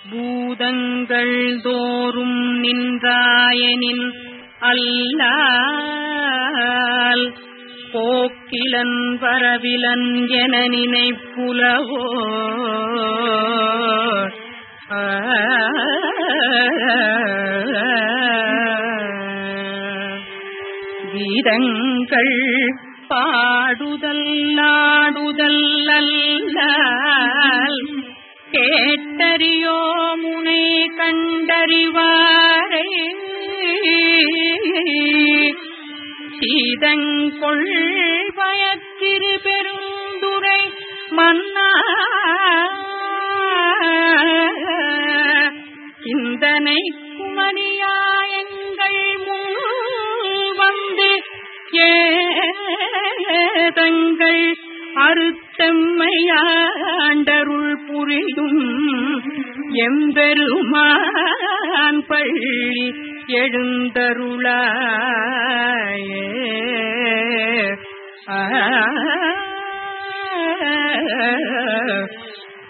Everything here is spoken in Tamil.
பூதங்கள் தோறும் நின்றாயனின் அல்லால் போக்கிலன் வரவிலன் என நினைப்புலவோ கீதங்கள் பாடுதல் ஆடுதல் அல்லால் கேட்டறியோ முனை கண்டறிவாரே சீதங்கொள் பயத்திரு பெருந்துரை மன்னா சிந்தனை குமரியாயங்கள் முன் வந்து ஏதங்கள் அறுத்தம்மையாண்டருள் புரியும் எம்பெருமான் பள்ளி எழுந்தருளாயே ஆ